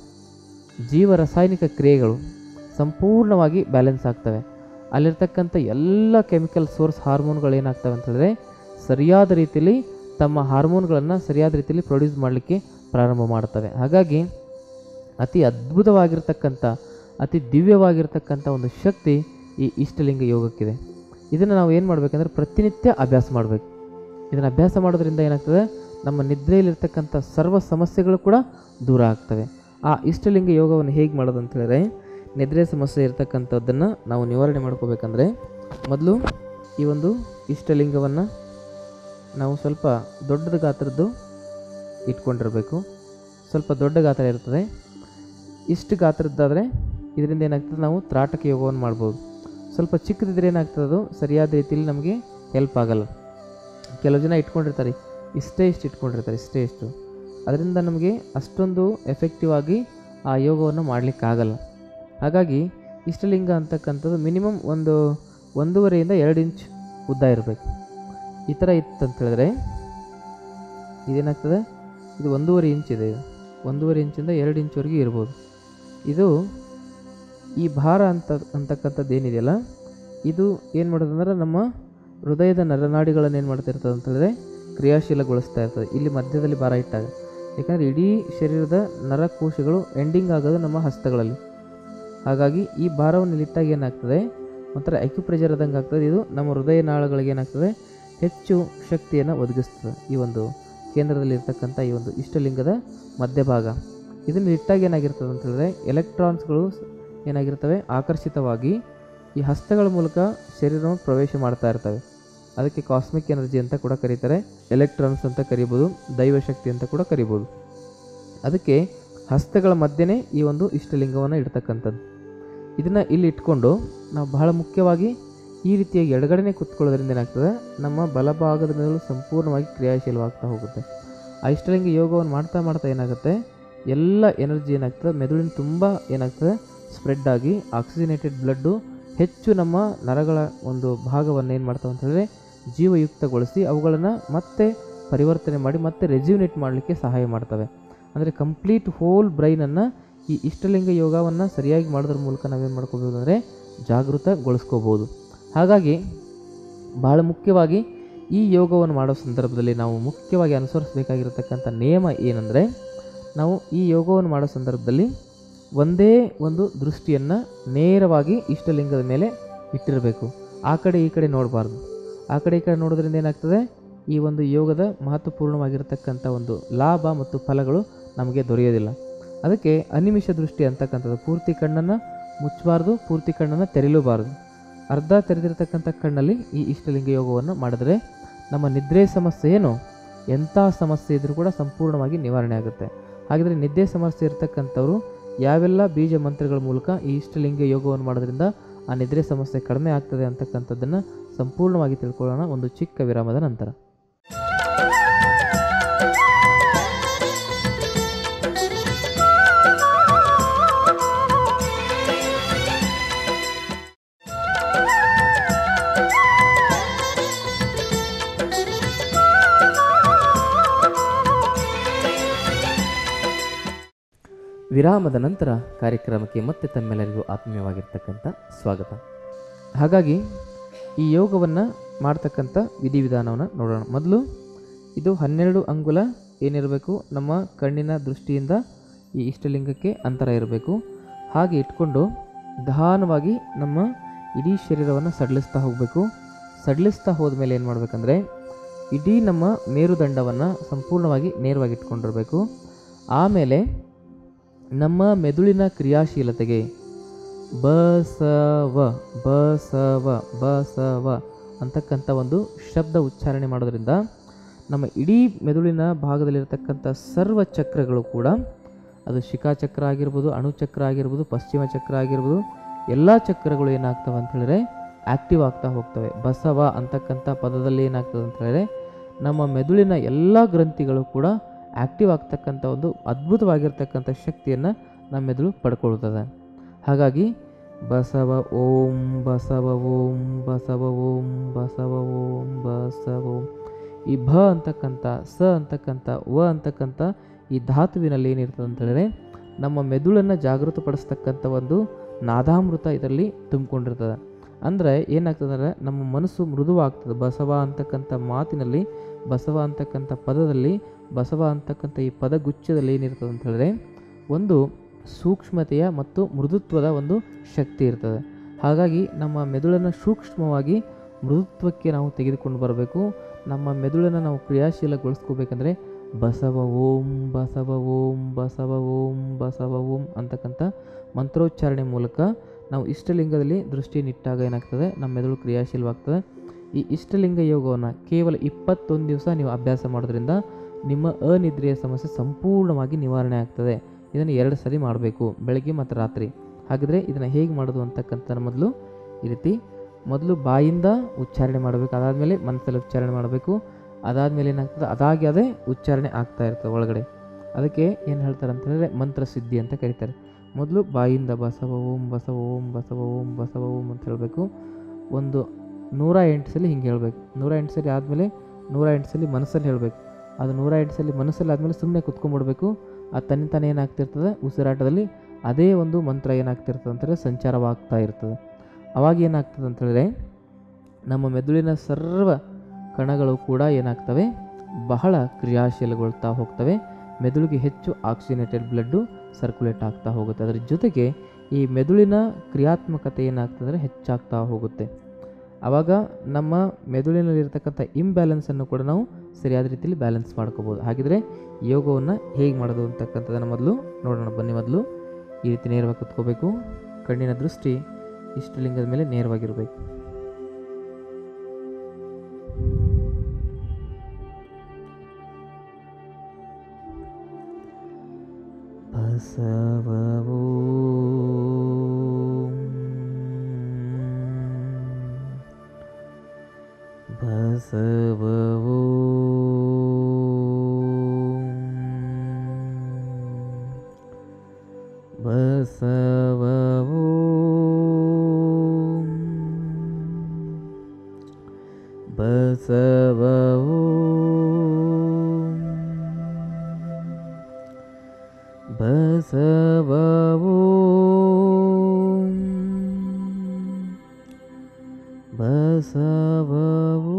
S1: ಜೀವ ರಾಸಾಯನಿಕ ಕ್ರಿಯೆಗಳು ಸಂಪೂರ್ಣವಾಗಿ ಬ್ಯಾಲೆನ್ಸ್ ಆಗ್ತವೆ ಅಲ್ಲಿರ್ತಕ್ಕಂಥ ಎಲ್ಲ ಕೆಮಿಕಲ್ ಸೋರ್ಸ್ ಹಾರ್ಮೋನ್ಗಳು ಏನಾಗ್ತವೆ ಅಂತ ಹೇಳಿದ್ರೆ ಸರಿಯಾದ ರೀತಿಯಲ್ಲಿ ತಮ್ಮ ಹಾರ್ಮೋನ್ಗಳನ್ನು ಸರಿಯಾದ ರೀತಿಯಲ್ಲಿ ಪ್ರೊಡ್ಯೂಸ್ ಮಾಡಲಿಕ್ಕೆ ಪ್ರಾರಂಭ ಮಾಡ್ತವೆ ಹಾಗಾಗಿ ಅತಿ ಅದ್ಭುತವಾಗಿರ್ತಕ್ಕಂಥ ಅತಿ ದಿವ್ಯವಾಗಿರ್ತಕ್ಕಂಥ ಒಂದು ಶಕ್ತಿ ಈ ಇಷ್ಟಲಿಂಗ ಯೋಗಕ್ಕಿದೆ ಇದನ್ನು ನಾವು ಏನು ಮಾಡಬೇಕಂದ್ರೆ ಪ್ರತಿನಿತ್ಯ ಅಭ್ಯಾಸ ಮಾಡಬೇಕು ಇದನ್ನು ಅಭ್ಯಾಸ ಮಾಡೋದ್ರಿಂದ ಏನಾಗ್ತದೆ ನಮ್ಮ ನಿದ್ರೆಯಲ್ಲಿರ್ತಕ್ಕಂಥ ಸರ್ವ ಸಮಸ್ಯೆಗಳು ಕೂಡ ದೂರ ಆಗ್ತವೆ ಆ ಇಷ್ಟಲಿಂಗ ಯೋಗವನ್ನು ಹೇಗೆ ಮಾಡೋದು ಅಂತ ಹೇಳಿದ್ರೆ ನಿದ್ರೆ ಸಮಸ್ಯೆ ಇರ್ತಕ್ಕಂಥದ್ದನ್ನು ನಾವು ನಿವಾರಣೆ ಮಾಡ್ಕೋಬೇಕಂದ್ರೆ ಮೊದಲು ಈ ಒಂದು ಇಷ್ಟಲಿಂಗವನ್ನು ನಾವು ಸ್ವಲ್ಪ ದೊಡ್ಡದ ಗಾತ್ರದ್ದು ಇಟ್ಕೊಂಡಿರಬೇಕು ಸ್ವಲ್ಪ ದೊಡ್ಡ ಗಾತ್ರ ಇರ್ತದೆ ಇಷ್ಟು ಗಾತ್ರದ್ದಾದರೆ ಇದರಿಂದ ಏನಾಗ್ತದೆ ನಾವು ತ್ರಾಟಕ ಯೋಗವನ್ನು ಮಾಡ್ಬೋದು ಸ್ವಲ್ಪ ಚಿಕ್ಕದಿದ್ರೆ ಏನಾಗ್ತದೆ ಅದು ಸರಿಯಾದ ರೀತಿಯಲ್ಲಿ ನಮಗೆ ಹೆಲ್ಪ್ ಆಗಲ್ಲ ಕೆಲವು ಜನ ಇಟ್ಕೊಂಡಿರ್ತಾರೆ ಇಷ್ಟೇ ಇಷ್ಟು ಇಟ್ಕೊಂಡಿರ್ತಾರೆ ಇಷ್ಟೇ ಇಷ್ಟು ಅದರಿಂದ ನಮಗೆ ಅಷ್ಟೊಂದು ಎಫೆಕ್ಟಿವ್ ಆಗಿ ಆ ಯೋಗವನ್ನು ಮಾಡಲಿಕ್ಕಾಗಲ್ಲ ಹಾಗಾಗಿ ಇಷ್ಟಲಿಂಗ ಅಂತಕ್ಕಂಥದ್ದು ಮಿನಿಮಮ್ ಒಂದು ಒಂದೂವರೆಯಿಂದ ಎರಡು ಇಂಚ್ ಉದ್ದ ಇರಬೇಕು ಈ ಥರ ಇತ್ತು ಅಂತ ಹೇಳಿದ್ರೆ ಇದೇನಾಗ್ತದೆ ಇದು ಒಂದೂವರೆ ಇಂಚ್ ಇದೆ ಇದು ಒಂದೂವರೆ ಇಂಚಿಂದ ಎರಡು ಇಂಚ್ವರೆಗೂ ಇರ್ಬೋದು ಇದು ಈ ಭಾರ ಅಂತ ಅಂತಕ್ಕಂಥದ್ದು ಏನಿದೆಯಲ್ಲ ಇದು ಏನು ಮಾಡೋದಂದ್ರೆ ನಮ್ಮ ಹೃದಯದ ನರನಾಡಿಗಳನ್ನು ಏನು ಮಾಡ್ತಾ ಇರ್ತದೆ ಅಂತ ಹೇಳಿದ್ರೆ ಕ್ರಿಯಾಶೀಲಗೊಳಿಸ್ತಾ ಇರ್ತದೆ ಇಲ್ಲಿ ಮಧ್ಯದಲ್ಲಿ ಭಾರ ಇಟ್ಟಾಗ ಯಾಕಂದರೆ ಇಡೀ ಶರೀರದ ನರಕೋಶಗಳು ಎಂಡಿಂಗ್ ಆಗೋದು ನಮ್ಮ ಹಸ್ತಗಳಲ್ಲಿ ಹಾಗಾಗಿ ಈ ಭಾರವನ್ನು ಇಲ್ಲಿಟ್ಟಾಗ ಏನಾಗ್ತದೆ ಒಂಥರ ಅಕ್ಯುಪ್ರೆಷರ್ ಆದಂಗೆ ಆಗ್ತದೆ ಇದು ನಮ್ಮ ಹೃದಯ ನಾಳಗಳಿಗೆ ಏನಾಗ್ತದೆ ಹೆಚ್ಚು ಶಕ್ತಿಯನ್ನು ಒದಗಿಸ್ತದೆ ಈ ಒಂದು ಕೇಂದ್ರದಲ್ಲಿ ಇರ್ತಕ್ಕಂಥ ಈ ಒಂದು ಇಷ್ಟಲಿಂಗದ ಮಧ್ಯಭಾಗ ಇದನ್ನು ಇಟ್ಟಾಗ ಏನಾಗಿರ್ತದೆ ಅಂತ ಹೇಳಿದ್ರೆ ಎಲೆಕ್ಟ್ರಾನ್ಸ್ಗಳು ಏನಾಗಿರ್ತವೆ ಆಕರ್ಷಿತವಾಗಿ ಈ ಹಸ್ತಗಳ ಮೂಲಕ ಶರೀರವನ್ನು ಪ್ರವೇಶ ಮಾಡ್ತಾ ಇರ್ತವೆ ಅದಕ್ಕೆ ಕಾಸ್ಮಿಕ್ ಎನರ್ಜಿ ಅಂತ ಕೂಡ ಕರೀತಾರೆ ಎಲೆಕ್ಟ್ರಾನ್ಸ್ ಅಂತ ಕರಿಬೋದು ದೈವಶಕ್ತಿ ಅಂತ ಕೂಡ ಕರಿಬೋದು ಅದಕ್ಕೆ ಹಸ್ತಗಳ ಮಧ್ಯೆನೇ ಈ ಒಂದು ಇಷ್ಟಲಿಂಗವನ್ನು ಇಡ್ತಕ್ಕಂಥದ್ದು ಇದನ್ನು ಇಲ್ಲಿ ಇಟ್ಕೊಂಡು ನಾವು ಬಹಳ ಮುಖ್ಯವಾಗಿ ಈ ರೀತಿಯಾಗಿ ಎಡಗಡೆನೆ ಕುತ್ಕೊಳ್ಳೋದ್ರಿಂದ ಏನಾಗ್ತದೆ ನಮ್ಮ ಬಲಭಾಗದ ಮೇಲೂ ಸಂಪೂರ್ಣವಾಗಿ ಕ್ರಿಯಾಶೀಲವಾಗ್ತಾ ಹೋಗುತ್ತೆ ಆ ಇಷ್ಟಲಿಂಗ ಯೋಗವನ್ನು ಮಾಡ್ತಾ ಮಾಡ್ತಾ ಏನಾಗುತ್ತೆ ಎಲ್ಲ ಎನರ್ಜಿ ಏನಾಗ್ತದೆ ಮೆದುಳಿನ ತುಂಬ ಏನಾಗ್ತದೆ ಸ್ಪ್ರೆಡ್ ಆಗಿ ಆಕ್ಸಿಜನೇಟೆಡ್ ಬ್ಲಡ್ಡು ಹೆಚ್ಚು ನಮ್ಮ ನರಗಳ ಒಂದು ಭಾಗವನ್ನು ಏನು ಮಾಡ್ತಾವೆ ಅಂತ ಹೇಳಿದ್ರೆ ಜೀವಯುಕ್ತಗೊಳಿಸಿ ಅವುಗಳನ್ನು ಮತ್ತೆ ಪರಿವರ್ತನೆ ಮಾಡಿ ಮತ್ತೆ ರೆಜ್ಯೂನೇಟ್ ಮಾಡಲಿಕ್ಕೆ ಸಹಾಯ ಮಾಡ್ತವೆ ಅಂದರೆ ಕಂಪ್ಲೀಟ್ ಹೋಲ್ ಬ್ರೈನನ್ನು ಈ ಇಷ್ಟಲಿಂಗ ಯೋಗವನ್ನು ಸರಿಯಾಗಿ ಮಾಡೋದ್ರ ಮೂಲಕ ನಾವೇನು ಮಾಡ್ಕೋಬೋದು ಅಂದರೆ ಜಾಗೃತಗೊಳಿಸ್ಕೋಬೋದು ಹಾಗಾಗಿ ಬಹಳ ಮುಖ್ಯವಾಗಿ ಈ ಯೋಗವನ್ನು ಮಾಡೋ ಸಂದರ್ಭದಲ್ಲಿ ನಾವು ಮುಖ್ಯವಾಗಿ ಅನುಸರಿಸಬೇಕಾಗಿರತಕ್ಕಂಥ ನಿಯಮ ಏನಂದರೆ ನಾವು ಈ ಯೋಗವನ್ನು ಮಾಡೋ ಸಂದರ್ಭದಲ್ಲಿ ಒಂದೇ ಒಂದು ದೃಷ್ಟಿಯನ್ನು ನೇರವಾಗಿ ಇಷ್ಟಲಿಂಗದ ಮೇಲೆ ಇಟ್ಟಿರಬೇಕು ಆ ಕಡೆ ಈ ಕಡೆ ನೋಡಬಾರ್ದು ಆ ಕಡೆ ಈ ಕಡೆ ನೋಡೋದ್ರಿಂದ ಏನಾಗ್ತದೆ ಈ ಒಂದು ಯೋಗದ ಮಹತ್ವಪೂರ್ಣವಾಗಿರತಕ್ಕಂಥ ಒಂದು ಲಾಭ ಮತ್ತು ಫಲಗಳು ನಮಗೆ ದೊರೆಯೋದಿಲ್ಲ ಅದಕ್ಕೆ ಅನಿಮಿಷ ದೃಷ್ಟಿ ಅಂತಕ್ಕಂಥದ್ದು ಪೂರ್ತಿ ಕಣ್ಣನ್ನು ಮುಚ್ಚಬಾರ್ದು ಪೂರ್ತಿ ಕಣ್ಣನ್ನು ತೆರೆಯಲೂಬಾರ್ದು ಅರ್ಧ ತೆರೆದಿರತಕ್ಕಂಥ ಕಣ್ಣಲ್ಲಿ ಈ ಇಷ್ಟಲಿಂಗ ಯೋಗವನ್ನು ಮಾಡಿದ್ರೆ ನಮ್ಮ ನಿದ್ರೆ ಸಮಸ್ಯೆ ಏನು ಎಂಥ ಸಮಸ್ಯೆ ಇದ್ರೂ ಕೂಡ ಸಂಪೂರ್ಣವಾಗಿ ನಿವಾರಣೆ ಆಗುತ್ತೆ ಹಾಗಿದ್ರೆ ನಿದ್ದೆ ಸಮಸ್ಯೆ ಇರತಕ್ಕಂಥವ್ರು ಯಾವೆಲ್ಲ ಬೀಜ ಮಂತ್ರಗಳ ಮೂಲಕ ಈ ಇಷ್ಟಲಿಂಗ ಯೋಗವನ್ನು ಮಾಡೋದ್ರಿಂದ ಆ ನಿದ್ರೆ ಸಮಸ್ಯೆ ಕಡಿಮೆ ಆಗ್ತದೆ ಅಂತಕ್ಕಂಥದ್ದನ್ನು ಸಂಪೂರ್ಣವಾಗಿ ತಿಳ್ಕೊಳ್ಳೋಣ ಒಂದು ಚಿಕ್ಕ ವಿರಾಮದ ನಂತರ ವಿರಾಮದ ನಂತರ ಕಾರ್ಯಕ್ರಮಕ್ಕೆ ಮತ್ತೆ ತಮ್ಮೆಲ್ಲರಿಗೂ ಆತ್ಮೀಯವಾಗಿರ್ತಕ್ಕಂಥ ಸ್ವಾಗತ ಹಾಗಾಗಿ ಈ ಯೋಗವನ್ನು ಮಾಡ್ತಕ್ಕಂಥ ವಿಧಿವಿಧಾನವನ್ನು ನೋಡೋಣ ಮೊದಲು ಇದು ಹನ್ನೆರಡು ಅಂಗುಲ ಏನಿರಬೇಕು ನಮ್ಮ ಕಣ್ಣಿನ ದೃಷ್ಟಿಯಿಂದ ಈ ಇಷ್ಟಲಿಂಗಕ್ಕೆ ಅಂತರ ಇರಬೇಕು ಹಾಗೆ ಇಟ್ಕೊಂಡು ನಿಧಾನವಾಗಿ ನಮ್ಮ ಇಡೀ ಶರೀರವನ್ನು ಸಡಿಲಿಸ್ತಾ ಹೋಗಬೇಕು ಸಡಿಲಿಸ್ತಾ ಹೋದ್ಮೇಲೆ ಏನು ಮಾಡಬೇಕಂದ್ರೆ ಇಡೀ ನಮ್ಮ ಮೇರುದಂಡವನ್ನು ಸಂಪೂರ್ಣವಾಗಿ ನೇರವಾಗಿ ಇಟ್ಕೊಂಡಿರಬೇಕು ಆಮೇಲೆ ನಮ್ಮ ಮೆದುಳಿನ ಕ್ರಿಯಾಶೀಲತೆಗೆ ಬಸವ ಬಸವ ಬಸವ ಅಂತಕ್ಕಂಥ ಒಂದು ಶಬ್ದ ಉಚ್ಚಾರಣೆ ಮಾಡೋದ್ರಿಂದ ನಮ್ಮ ಇಡೀ ಮೆದುಳಿನ ಭಾಗದಲ್ಲಿರತಕ್ಕಂಥ ಸರ್ವ ಚಕ್ರಗಳು ಕೂಡ ಅದು ಶಿಖಾಚಕ್ರ ಆಗಿರ್ಬೋದು ಅಣುಚಕ್ರ ಆಗಿರ್ಬೋದು ಪಶ್ಚಿಮ ಚಕ್ರ ಆಗಿರ್ಬೋದು ಎಲ್ಲ ಚಕ್ರಗಳು ಏನಾಗ್ತವೆ ಅಂತ ಹೇಳಿದ್ರೆ ಆ್ಯಕ್ಟಿವ್ ಆಗ್ತಾ ಹೋಗ್ತವೆ ಬಸವ ಅಂತಕ್ಕಂಥ ಪದದಲ್ಲಿ ಏನಾಗ್ತದೆ ಅಂತ ಹೇಳಿದ್ರೆ ನಮ್ಮ ಮೆದುಳಿನ ಎಲ್ಲ ಗ್ರಂಥಿಗಳು ಕೂಡ ಆ್ಯಕ್ಟಿವ್ ಆಗ್ತಕ್ಕಂಥ ಒಂದು ಅದ್ಭುತವಾಗಿರ್ತಕ್ಕಂಥ ಶಕ್ತಿಯನ್ನು ನಮ್ಮ ಮೆದುಳು ಪಡ್ಕೊಳ್ತದೆ ಹಾಗಾಗಿ ಬಸವ ಓಂ ಬಸವ ಓಂ ಬಸವ ಓಂ ಬಸವ ಓಂ ಬಸವ ಓಂ ಈ ಭ ಅಂತಕ್ಕಂಥ ಸ ಅಂತಕ್ಕಂಥ ವ ಅಂತಕ್ಕಂಥ ಈ ಧಾತುವಿನಲ್ಲಿ ಏನಿರ್ತದೆ ಅಂತ ಹೇಳಿದ್ರೆ ನಮ್ಮ ಮೆದುಳನ್ನು ಜಾಗೃತಪಡಿಸ್ತಕ್ಕಂಥ ಒಂದು ನಾದಾಮೃತ ಇದರಲ್ಲಿ ತುಂಬಿಕೊಂಡಿರ್ತದೆ ಅಂದರೆ ಏನಾಗ್ತದೆ ಅಂದರೆ ನಮ್ಮ ಮನಸ್ಸು ಮೃದುವಾಗ್ತದೆ ಬಸವ ಅಂತಕ್ಕಂಥ ಮಾತಿನಲ್ಲಿ ಬಸವ ಅಂತಕ್ಕಂಥ ಪದದಲ್ಲಿ ಬಸವ ಅಂತಕ್ಕಂಥ ಈ ಪದಗುಚ್ಛದಲ್ಲಿ ಏನಿರ್ತದೆ ಅಂತ ಹೇಳಿದ್ರೆ ಒಂದು ಸೂಕ್ಷ್ಮತೆಯ ಮತ್ತು ಮೃದುತ್ವದ ಒಂದು ಶಕ್ತಿ ಇರ್ತದೆ ಹಾಗಾಗಿ ನಮ್ಮ ಮೆದುಳನ್ನು ಸೂಕ್ಷ್ಮವಾಗಿ ಮೃದುತ್ವಕ್ಕೆ ನಾವು ತೆಗೆದುಕೊಂಡು ಬರಬೇಕು ನಮ್ಮ ಮೆದುಳನ್ನು ನಾವು ಕ್ರಿಯಾಶೀಲಗೊಳಿಸ್ಕೋಬೇಕಂದ್ರೆ ಬಸವ ಓಂ ಬಸವ ಓಂ ಬಸವ ಓಂ ಬಸವ ಓಂ ಅಂತಕ್ಕಂಥ ಮಂತ್ರೋಚ್ಚಾರಣೆ ಮೂಲಕ ನಾವು ಇಷ್ಟಲಿಂಗದಲ್ಲಿ ದೃಷ್ಟಿನಿಟ್ಟಾಗ ಏನಾಗ್ತದೆ ನಮ್ಮ ಮೆದುಳು ಕ್ರಿಯಾಶೀಲವಾಗ್ತದೆ ಈ ಇಷ್ಟಲಿಂಗ ಯೋಗವನ್ನು ಕೇವಲ ಇಪ್ಪತ್ತೊಂದು ದಿವಸ ನೀವು ಅಭ್ಯಾಸ ಮಾಡೋದ್ರಿಂದ ನಿಮ್ಮ ಅನಿದ್ರೆಯ ಸಮಸ್ಯೆ ಸಂಪೂರ್ಣವಾಗಿ ನಿವಾರಣೆ ಆಗ್ತದೆ ಇದನ್ನು ಎರಡು ಸರಿ ಮಾಡಬೇಕು ಬೆಳಗ್ಗೆ ಮತ್ತು ರಾತ್ರಿ ಹಾಗಿದ್ರೆ ಇದನ್ನು ಹೇಗೆ ಮಾಡೋದು ಅಂತಕ್ಕಂಥ ಮೊದಲು ಈ ರೀತಿ ಮೊದಲು ಬಾಯಿಂದ ಉಚ್ಚಾರಣೆ ಮಾಡಬೇಕು ಅದಾದಮೇಲೆ ಮನಸ್ಸಲ್ಲಿ ಉಚ್ಚಾರಣೆ ಮಾಡಬೇಕು ಅದಾದಮೇಲೆ ಏನಾಗ್ತದೆ ಅದಾಗಿ ಅದೇ ಉಚ್ಚಾರಣೆ ಆಗ್ತಾ ಇರ್ತದೆ ಒಳಗಡೆ ಅದಕ್ಕೆ ಏನು ಹೇಳ್ತಾರೆ ಅಂತ ಹೇಳಿದ್ರೆ ಮಂತ್ರಸಿದ್ಧಿ ಅಂತ ಕರೀತಾರೆ ಮೊದಲು ಬಾಯಿಂದ ಬಸವ ಓಂ ಬಸವ ಓಂ ಬಸವ ಓಂ ಬಸವ ಓಂ ಅಂತ ಹೇಳಬೇಕು ಒಂದು ನೂರ ಎಂಟು ಸಲ ಹಿಂಗೆ ಹೇಳಬೇಕು ನೂರ ಎಂಟು ಸಲ ಆದಮೇಲೆ ನೂರ ಎಂಟು ಸಲ ಮನಸ್ಸಲ್ಲಿ ಹೇಳಬೇಕು ಅದು ನೂರ ಎಂಟು ಸಲ ಮನಸ್ಸಲ್ಲಿ ಆದಮೇಲೆ ಸುಮ್ಮನೆ ಕುತ್ಕೊಂಡ್ಬಿಡ್ಬೇಕು ಅದು ತನ್ನಿಂತಾನೆ ಏನಾಗ್ತಿರ್ತದೆ ಉಸಿರಾಟದಲ್ಲಿ ಅದೇ ಒಂದು ಮಂತ್ರ ಏನಾಗ್ತಿರ್ತದೆ ಅಂತಂದರೆ ಸಂಚಾರವಾಗ್ತಾ ಇರ್ತದೆ ಅವಾಗ ಏನಾಗ್ತದೆ ಅಂತ ಹೇಳಿದ್ರೆ ನಮ್ಮ ಮೆದುಳಿನ ಸರ್ವ ಕಣಗಳು ಕೂಡ ಏನಾಗ್ತವೆ ಬಹಳ ಕ್ರಿಯಾಶೀಲಗೊಳ್ತಾ ಹೋಗ್ತವೆ ಮೆದುಳಿಗೆ ಹೆಚ್ಚು ಆಕ್ಸಿನೇಟೆಡ್ ಬ್ಲಡ್ಡು ಸರ್ಕ್ಯುಲೇಟ್ ಆಗ್ತಾ ಹೋಗುತ್ತೆ ಅದರ ಜೊತೆಗೆ ಈ ಮೆದುಳಿನ ಕ್ರಿಯಾತ್ಮಕತೆ ಏನಾಗ್ತದೆ ಅಂದರೆ ಹೆಚ್ಚಾಗ್ತಾ ಹೋಗುತ್ತೆ ಆವಾಗ ನಮ್ಮ ಮೆದುಳಿನಲ್ಲಿರ್ತಕ್ಕಂಥ ಇಂಬ್ಯಾಲೆನ್ಸನ್ನು ಕೂಡ ನಾವು ಸರಿಯಾದ ರೀತಿಯಲ್ಲಿ ಬ್ಯಾಲೆನ್ಸ್ ಮಾಡ್ಕೋಬೋದು ಹಾಗಿದ್ರೆ ಯೋಗವನ್ನು ಹೇಗೆ ಮಾಡೋದು ಅಂತಕ್ಕಂಥದ್ದನ್ನು ಮೊದಲು ನೋಡೋಣ ಬನ್ನಿ ಮೊದಲು ಈ ರೀತಿ ನೇರವಾಗಿ ಕುತ್ಕೋಬೇಕು ಕಣ್ಣಿನ ದೃಷ್ಟಿ ಇಷ್ಟಲಿಂಗದ ಮೇಲೆ ನೇರವಾಗಿರಬೇಕು ಬಸವವೋ ಬಸವವೋ ಬಸವವೋ ಬಸವವೋ ಬಸವವೋ ಬಸವವೋ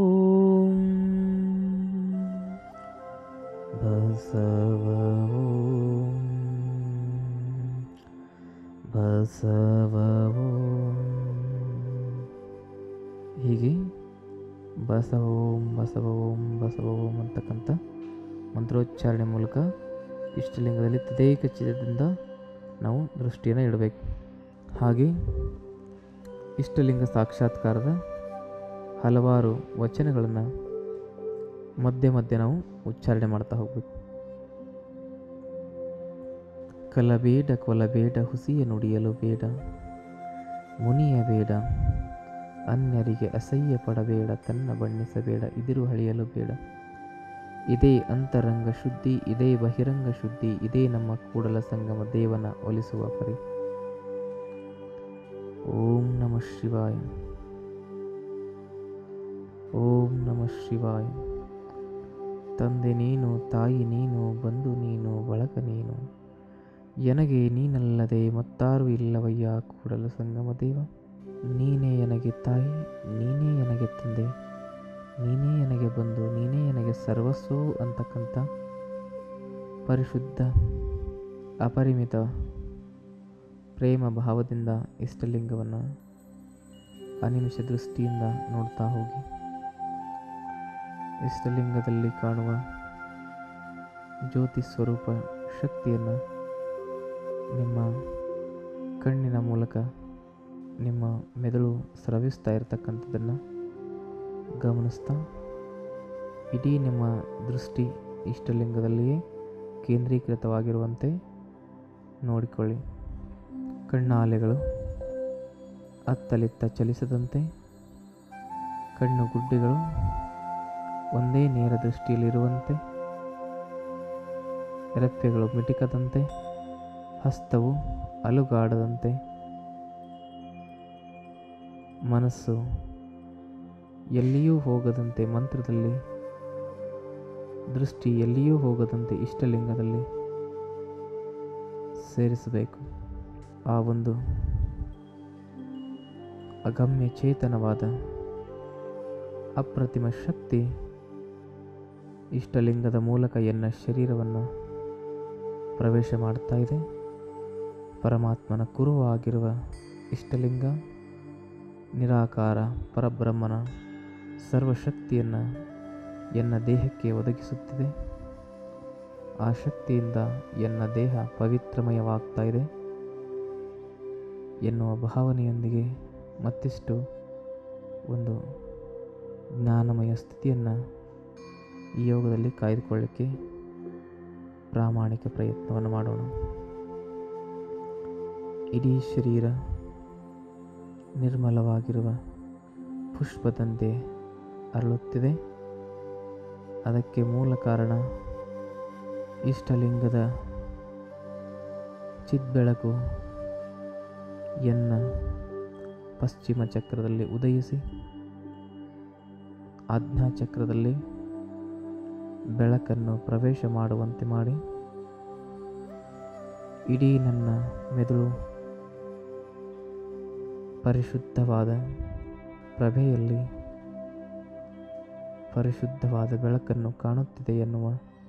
S1: ಬಸವವೋ ಬಸವವೋ ಹೀಗೆ ಬಸವ ಓಂ ಬಸವ ಓಂ ಬಸವ ಓಂ ಅಂತಕ್ಕಂಥ ಮಂತ್ರೋಚ್ಚಾರಣೆ ಮೂಲಕ ಇಷ್ಟಲಿಂಗದಲ್ಲಿ ತದೇಕ ಚಿತ್ತದಿಂದ ನಾವು ದೃಷ್ಟಿಯನ್ನು ಇಡಬೇಕು ಹಾಗೆ ಇಷ್ಟಲಿಂಗ ಸಾಕ್ಷಾತ್ಕಾರದ ಹಲವಾರು ವಚನಗಳನ್ನು ಮಧ್ಯೆ ಮಧ್ಯೆ ನಾವು ಉಚ್ಚಾರಣೆ ಮಾಡ್ತಾ ಹೋಗ್ಬೇಕು ಕಲಬೇಡ ಕೊಲಬೇಡ ಹುಸಿಯ ನುಡಿಯಲು ಬೇಡ ಮುನಿಯ ಬೇಡ ಅನ್ಯರಿಗೆ ಅಸಹ್ಯ ಪಡಬೇಡ ತನ್ನ ಬಣ್ಣಿಸಬೇಡ ಇದಿರು ಹಳಿಯಲು ಬೇಡ ಇದೇ ಅಂತರಂಗ ಶುದ್ಧಿ ಇದೇ ಬಹಿರಂಗ ಶುದ್ಧಿ ಇದೇ ನಮ್ಮ ಕೂಡಲ ಸಂಗಮ ದೇವನ ಒಲಿಸುವ ಪರಿ ಓಂ ನಮಃ ಶಿವಾಯ ಓಂ ನಮಃ ಶಿವಾಯ ತಂದೆ ನೀನು ತಾಯಿ ನೀನು ಬಂಧು ನೀನು ಬಳಗ ನೀನು ಎನಗೆ ನೀನಲ್ಲದೆ ಮತ್ತಾರು ಇಲ್ಲವಯ್ಯ ಕೂಡಲ ಸಂಗಮ ದೇವ ನೀನೇ ನನಗೆ ತಾಯಿ ನೀನೇ ನನಗೆ ತಂದೆ ನೀನೇ ನನಗೆ ಬಂದು ನೀನೇ ನನಗೆ ಸರ್ವಸ್ವವು ಅಂತಕ್ಕಂಥ ಪರಿಶುದ್ಧ ಅಪರಿಮಿತ ಪ್ರೇಮ ಭಾವದಿಂದ ಇಷ್ಟಲಿಂಗವನ್ನು ಅನಿಮಿಷ ದೃಷ್ಟಿಯಿಂದ ನೋಡ್ತಾ ಹೋಗಿ ಇಷ್ಟಲಿಂಗದಲ್ಲಿ ಕಾಣುವ ಜ್ಯೋತಿ ಸ್ವರೂಪ ಶಕ್ತಿಯನ್ನು ನಿಮ್ಮ ಕಣ್ಣಿನ ಮೂಲಕ ನಿಮ್ಮ ಮೆದುಳು ಸ್ರವಿಸ್ತಾ ಇರತಕ್ಕಂಥದ್ದನ್ನು ಗಮನಿಸ್ತಾ ಇಡೀ ನಿಮ್ಮ ದೃಷ್ಟಿ ಇಷ್ಟಲಿಂಗದಲ್ಲಿಯೇ ಕೇಂದ್ರೀಕೃತವಾಗಿರುವಂತೆ ನೋಡಿಕೊಳ್ಳಿ ಕಣ್ಣಾಲೆಗಳು ಅತ್ತಲಿತ್ತ ಚಲಿಸದಂತೆ ಕಣ್ಣು ಗುಡ್ಡೆಗಳು ಒಂದೇ ನೇರ ದೃಷ್ಟಿಯಲ್ಲಿರುವಂತೆ ರೆಪ್ಪೆಗಳು ಮಿಟಿಕದಂತೆ ಹಸ್ತವು ಅಲುಗಾಡದಂತೆ ಮನಸ್ಸು ಎಲ್ಲಿಯೂ ಹೋಗದಂತೆ ಮಂತ್ರದಲ್ಲಿ ದೃಷ್ಟಿ ಎಲ್ಲಿಯೂ ಹೋಗದಂತೆ ಇಷ್ಟಲಿಂಗದಲ್ಲಿ ಸೇರಿಸಬೇಕು ಆ ಒಂದು ಅಗಮ್ಯ ಚೇತನವಾದ ಅಪ್ರತಿಮ ಶಕ್ತಿ ಇಷ್ಟಲಿಂಗದ ಮೂಲಕ ಎನ್ನ ಶರೀರವನ್ನು ಪ್ರವೇಶ ಮಾಡ್ತಾ ಇದೆ ಪರಮಾತ್ಮನ ಕುರುವಾಗಿರುವ ಇಷ್ಟಲಿಂಗ ನಿರಾಕಾರ ಪರಬ್ರಹ್ಮನ ಸರ್ವಶಕ್ತಿಯನ್ನು ಎನ್ನ ದೇಹಕ್ಕೆ ಒದಗಿಸುತ್ತಿದೆ ಆ ಶಕ್ತಿಯಿಂದ ಎನ್ನ ದೇಹ ಪವಿತ್ರಮಯವಾಗ್ತಾ ಇದೆ ಎನ್ನುವ ಭಾವನೆಯೊಂದಿಗೆ ಮತ್ತಿಷ್ಟು ಒಂದು ಜ್ಞಾನಮಯ ಸ್ಥಿತಿಯನ್ನು ಈ ಯೋಗದಲ್ಲಿ ಕಾಯ್ದುಕೊಳ್ಳಿಕ್ಕೆ ಪ್ರಾಮಾಣಿಕ ಪ್ರಯತ್ನವನ್ನು ಮಾಡೋಣ ಇಡೀ ಶರೀರ ನಿರ್ಮಲವಾಗಿರುವ ಪುಷ್ಪದಂತೆ ಅರಳುತ್ತಿದೆ ಅದಕ್ಕೆ ಮೂಲ ಕಾರಣ ಇಷ್ಟಲಿಂಗದ ಚಿದ್ಬೆಳಕು ಎನ್ನ ಪಶ್ಚಿಮ ಚಕ್ರದಲ್ಲಿ ಉದಯಿಸಿ ಆಜ್ಞಾ ಚಕ್ರದಲ್ಲಿ ಬೆಳಕನ್ನು ಪ್ರವೇಶ ಮಾಡುವಂತೆ ಮಾಡಿ ಇಡೀ ನನ್ನ ಮೆದುಳು ಪರಿಶುದ್ಧವಾದ ಪ್ರಭೆಯಲ್ಲಿ ಪರಿಶುದ್ಧವಾದ ಬೆಳಕನ್ನು ಕಾಣುತ್ತಿದೆ ಎನ್ನುವ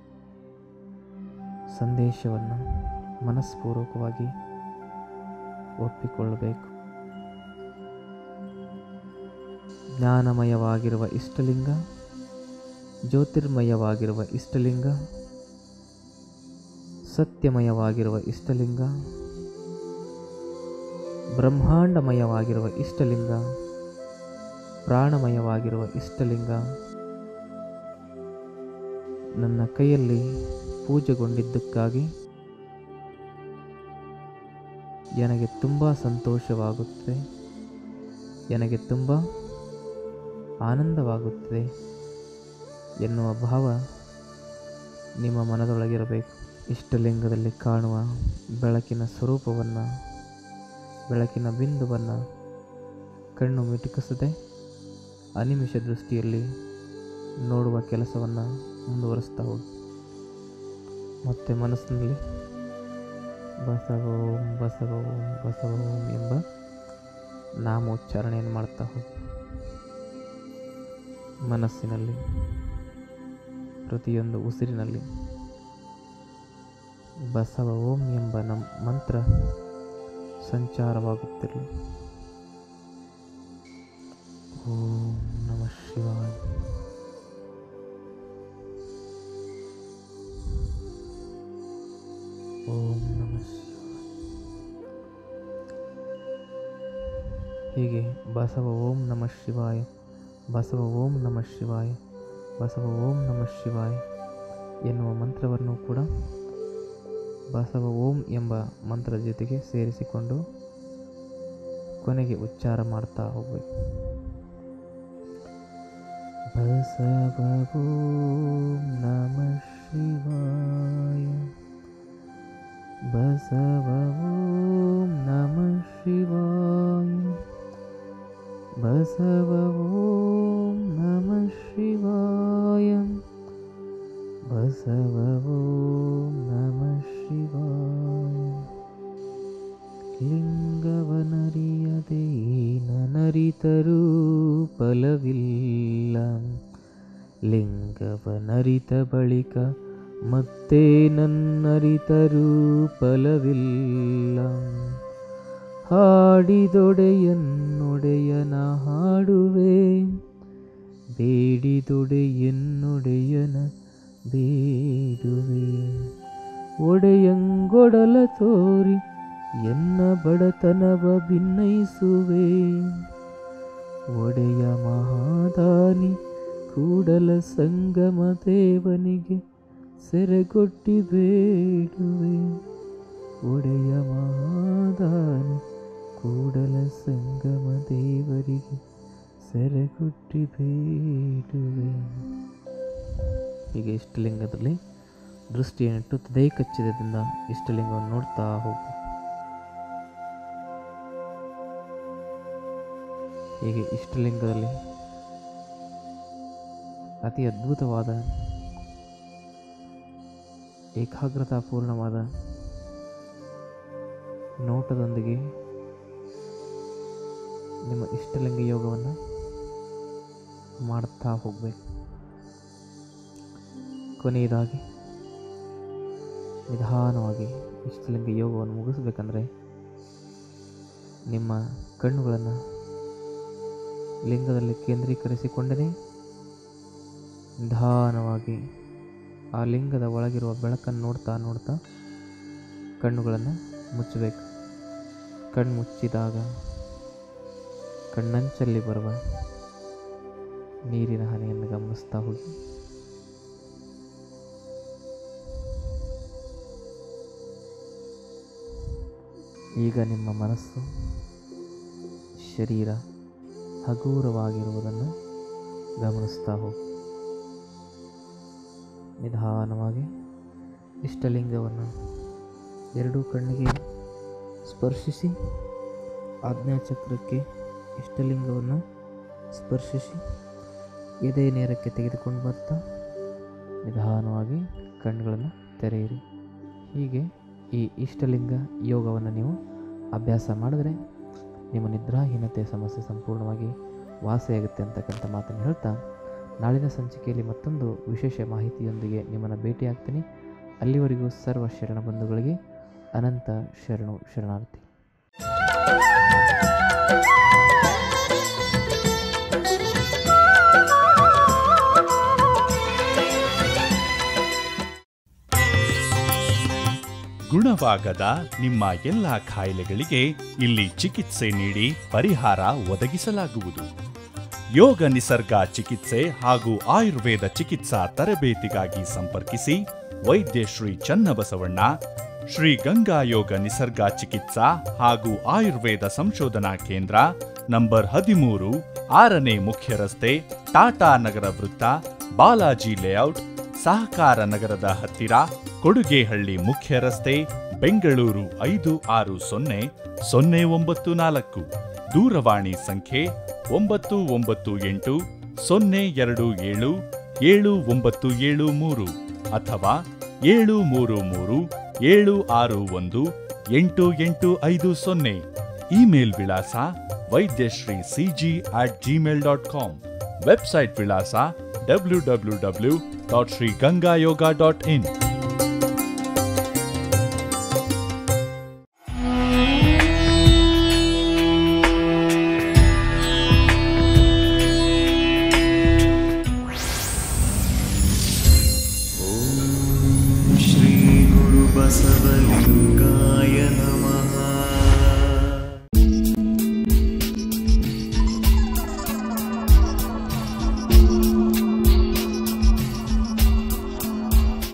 S1: ಸಂದೇಶವನ್ನು ಮನಸ್ಪೂರ್ವಕವಾಗಿ ಒಪ್ಪಿಕೊಳ್ಳಬೇಕು ಜ್ಞಾನಮಯವಾಗಿರುವ ಇಷ್ಟಲಿಂಗ ಜ್ಯೋತಿರ್ಮಯವಾಗಿರುವ ಇಷ್ಟಲಿಂಗ ಸತ್ಯಮಯವಾಗಿರುವ ಇಷ್ಟಲಿಂಗ ಬ್ರಹ್ಮಾಂಡಮಯವಾಗಿರುವ ಇಷ್ಟಲಿಂಗ ಪ್ರಾಣಮಯವಾಗಿರುವ ಇಷ್ಟಲಿಂಗ ನನ್ನ ಕೈಯಲ್ಲಿ ಪೂಜೆಗೊಂಡಿದ್ದಕ್ಕಾಗಿ ನನಗೆ ತುಂಬ ಸಂತೋಷವಾಗುತ್ತದೆ ನನಗೆ ತುಂಬ ಆನಂದವಾಗುತ್ತದೆ ಎನ್ನುವ ಭಾವ ನಿಮ್ಮ ಮನದೊಳಗಿರಬೇಕು ಇಷ್ಟಲಿಂಗದಲ್ಲಿ ಕಾಣುವ ಬೆಳಕಿನ ಸ್ವರೂಪವನ್ನು ಬೆಳಕಿನ ಬಿಂದುವನ್ನು ಕಣ್ಣು ಮಿಟುಕಿಸದೆ ಅನಿಮಿಷ ದೃಷ್ಟಿಯಲ್ಲಿ ನೋಡುವ ಕೆಲಸವನ್ನು ಮುಂದುವರಿಸ್ತಾ ಹೋಗಿ ಮತ್ತು ಮನಸ್ಸಿನಲ್ಲಿ ಬಸವೋಂ ಬಸವೋಂ ಬಸವೋಂ ಎಂಬ ನಾಮೋಚ್ಚಾರಣೆಯನ್ನು ಮಾಡ್ತಾ ಹೋಗಿ ಮನಸ್ಸಿನಲ್ಲಿ ಪ್ರತಿಯೊಂದು ಉಸಿರಿನಲ್ಲಿ ಬಸವ ಓಂ ಎಂಬ ನಮ್ ಮಂತ್ರ ಸಂಚಾರವಾಗುತ್ತಿರಲಿ ಓಂ ನಮಃ ಶಿವಾಯ ಓಂ ನಮಃ ಶಿವಾಯ ಹೀಗೆ ಬಸವ ಓಂ ನಮಃ ಶಿವಾಯ ಬಸವ ಓಂ ನಮಃ ಶಿವಾಯ ಬಸವ ಓಂ ನಮಃ ಶಿವಾಯ ಎನ್ನುವ ಮಂತ್ರವನ್ನು ಕೂಡ ಬಸವ ಓಂ ಎಂಬ ಮಂತ್ರದ ಜೊತೆಗೆ ಸೇರಿಸಿಕೊಂಡು ಕೊನೆಗೆ ಉಚ್ಚಾರ ಮಾಡ್ತಾ ಹೋಗಬೇಕು ಬಸವ ಓಂ ನಮಃ ಶಿವಾಯ ಬಸವ ಓಂ ನಮಃ ಶಿವಾಯ ಬಸವ ಓಂ ನಮಃ ಶಿವಾಯ ಬಸವ ಓಂ ನಮಃ ಶಿವಾಯ ಲಿಂಗವನರಿಯದೆ ನನರಿತರೂ ಫಲವಿಲ್ಲ ಲಿಂಗವನರಿತ ಬಳಿಕ ಮತ್ತೆ ನನ್ನರಿತರೂ ಫಲವಿಲ್ಲ ಹಾಡಿದೊಡೆಯನ್ನೊಡೆಯನ ಹಾಡುವೆ ಬೇಡಿದೊಡೆಯನ್ನೊಡೆಯನ ಬೇಡುವೆ ಒಡೆಯಂಗೊಡಲ ತೋರಿ ಎನ್ನ ಬಡತನವ ಭಿನ್ನಯಿಸುವೆ ಒಡೆಯ ಮಹಾದಾನಿ ಕೂಡಲ ಸಂಗಮ ದೇವನಿಗೆ ಸೆರೆಗೊಟ್ಟಿ ಬೇಡುವೆ ಒಡೆಯ ಮಹಾದಾನಿ ಕೂಡಲ ಸಂಗಮ ದೇವರಿಗೆ ಸೆರೆಗೊಟ್ಟಿ ಬೇಡುವೆ ಹೀಗೆ ಇಷ್ಟಲಿಂಗದಲ್ಲಿ ದೃಷ್ಟಿಯನ್ನಿಟ್ಟು ತದೇಕ ಚಿದದಿಂದ ಇಷ್ಟಲಿಂಗವನ್ನು ನೋಡ್ತಾ ಹೋಗು ಹೀಗೆ ಇಷ್ಟಲಿಂಗದಲ್ಲಿ ಅತಿ ಅದ್ಭುತವಾದ ಏಕಾಗ್ರತಾಪೂರ್ಣವಾದ ನೋಟದೊಂದಿಗೆ ನಿಮ್ಮ ಇಷ್ಟಲಿಂಗ ಯೋಗವನ್ನು ಮಾಡ್ತಾ ಹೋಗಬೇಕು ಕೊನೆಯದಾಗಿ ನಿಧಾನವಾಗಿ ಇಷ್ಟಲಿಂಗ ಯೋಗವನ್ನು ಮುಗಿಸ್ಬೇಕಂದ್ರೆ ನಿಮ್ಮ ಕಣ್ಣುಗಳನ್ನು ಲಿಂಗದಲ್ಲಿ ಕೇಂದ್ರೀಕರಿಸಿಕೊಂಡೇ ನಿಧಾನವಾಗಿ ಆ ಲಿಂಗದ ಒಳಗಿರುವ ಬೆಳಕನ್ನು ನೋಡ್ತಾ ನೋಡ್ತಾ ಕಣ್ಣುಗಳನ್ನು ಮುಚ್ಚಬೇಕು ಕಣ್ಣು ಮುಚ್ಚಿದಾಗ ಕಣ್ಣಂಚಲ್ಲಿ ಬರುವ ನೀರಿನ ಹನಿಯನ್ನು ಗಮನಿಸ್ತಾ ಹೋಗಿ ಈಗ ನಿಮ್ಮ ಮನಸ್ಸು ಶರೀರ ಹಗೂರವಾಗಿರುವುದನ್ನು ಗಮನಿಸ್ತಾ ಹೋಗಿ ನಿಧಾನವಾಗಿ ಇಷ್ಟಲಿಂಗವನ್ನು ಎರಡೂ ಕಣ್ಣಿಗೆ ಸ್ಪರ್ಶಿಸಿ ಆಜ್ಞಾಚಕ್ರಕ್ಕೆ ಇಷ್ಟಲಿಂಗವನ್ನು ಸ್ಪರ್ಶಿಸಿ ಎದೆ ನೇರಕ್ಕೆ ತೆಗೆದುಕೊಂಡು ಬರ್ತಾ ನಿಧಾನವಾಗಿ ಕಣ್ಣುಗಳನ್ನು ತೆರೆಯಿರಿ ಹೀಗೆ ಈ ಇಷ್ಟಲಿಂಗ ಯೋಗವನ್ನು ನೀವು ಅಭ್ಯಾಸ ಮಾಡಿದ್ರೆ ನಿಮ್ಮ ನಿದ್ರಾಹೀನತೆ ಸಮಸ್ಯೆ ಸಂಪೂರ್ಣವಾಗಿ ವಾಸಿಯಾಗುತ್ತೆ ಅಂತಕ್ಕಂಥ ಮಾತನ್ನು ಹೇಳ್ತಾ ನಾಳಿನ ಸಂಚಿಕೆಯಲ್ಲಿ ಮತ್ತೊಂದು ವಿಶೇಷ ಮಾಹಿತಿಯೊಂದಿಗೆ ನಿಮ್ಮನ್ನು ಭೇಟಿಯಾಗ್ತೀನಿ ಅಲ್ಲಿವರೆಗೂ ಸರ್ವ ಶರಣ ಬಂಧುಗಳಿಗೆ ಅನಂತ ಶರಣು ಶರಣಾರ್ಥಿ
S2: ಗುಣವಾಗದ ನಿಮ್ಮ ಎಲ್ಲ ಕಾಯಿಲೆಗಳಿಗೆ ಇಲ್ಲಿ ಚಿಕಿತ್ಸೆ ನೀಡಿ ಪರಿಹಾರ ಒದಗಿಸಲಾಗುವುದು ಯೋಗ ನಿಸರ್ಗ ಚಿಕಿತ್ಸೆ ಹಾಗೂ ಆಯುರ್ವೇದ ಚಿಕಿತ್ಸಾ ತರಬೇತಿಗಾಗಿ ಸಂಪರ್ಕಿಸಿ ವೈದ್ಯ ಶ್ರೀ ಚನ್ನಬಸವಣ್ಣ ಶ್ರೀ ಗಂಗಾ ಯೋಗ ನಿಸರ್ಗ ಚಿಕಿತ್ಸಾ ಹಾಗೂ ಆಯುರ್ವೇದ ಸಂಶೋಧನಾ ಕೇಂದ್ರ ನಂಬರ್ ಹದಿಮೂರು ಆರನೇ ಮುಖ್ಯ ರಸ್ತೆ ಟಾಟಾ ನಗರ ವೃತ್ತ ಬಾಲಾಜಿ ಲೇಔಟ್ ಸಹಕಾರ ನಗರದ ಹತ್ತಿರ ಕೊಡುಗೆಹಳ್ಳಿ ಮುಖ್ಯ ರಸ್ತೆ ಬೆಂಗಳೂರು ಐದು ಆರು ಸೊನ್ನೆ ಸೊನ್ನೆ ಒಂಬತ್ತು ನಾಲ್ಕು ದೂರವಾಣಿ ಸಂಖ್ಯೆ ಒಂಬತ್ತು ಒಂಬತ್ತು ಎಂಟು ಸೊನ್ನೆ ಎರಡು ಏಳು ಏಳು ಒಂಬತ್ತು ಏಳು ಮೂರು ಅಥವಾ ಏಳು ಮೂರು ಮೂರು ಏಳು ಆರು ಒಂದು ಎಂಟು ಎಂಟು ಐದು ಸೊನ್ನೆ ಇಮೇಲ್ ವಿಳಾಸ Vaidyashree CG at Gmail dot com website ವಿಳಾಸ W W W dot Shri Ganga Yoga dot in
S3: श्रीगुरुबसवलिङ्गाय नमः